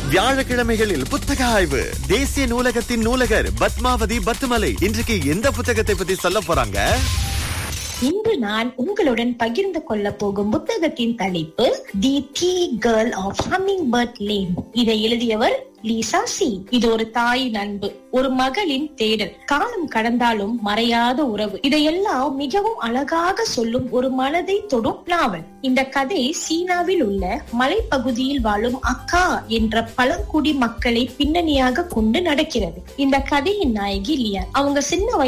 வியாழக்கிழமைகளில் புத்தக ஆய்வு தேசிய நூலகத்தின் நூலகர் பத்மாவதி பத்துமலை இன்றைக்கு எந்த புத்தகத்தை பத்தி சொல்ல போறாங்க இன்று நான் உங்களுடன் பகிர்ந்து கொள்ள போகும் புத்தகத்தின் தலைப்பு the tea girl of hummingbird lane இதை எழுதியவர் லீசா சி இது ஒரு தாயின் அன்பு ஒரு மகளின் தேடல் காலம் கடந்தாலும் மறையாத உறவு இதையெல்லாம் மிகவும் அழகாக சொல்லும் ஒரு மனதை தொடும் நாவல் இந்த கதை சீனாவில் உள்ள மலைப்பகுதியில் வாழும் அக்கா என்ற பழங்குடி மக்களை பின்னணியாக கொண்டு நடக்கிறது இந்த கதையின் நாயகி லியா அவங்க சின்ன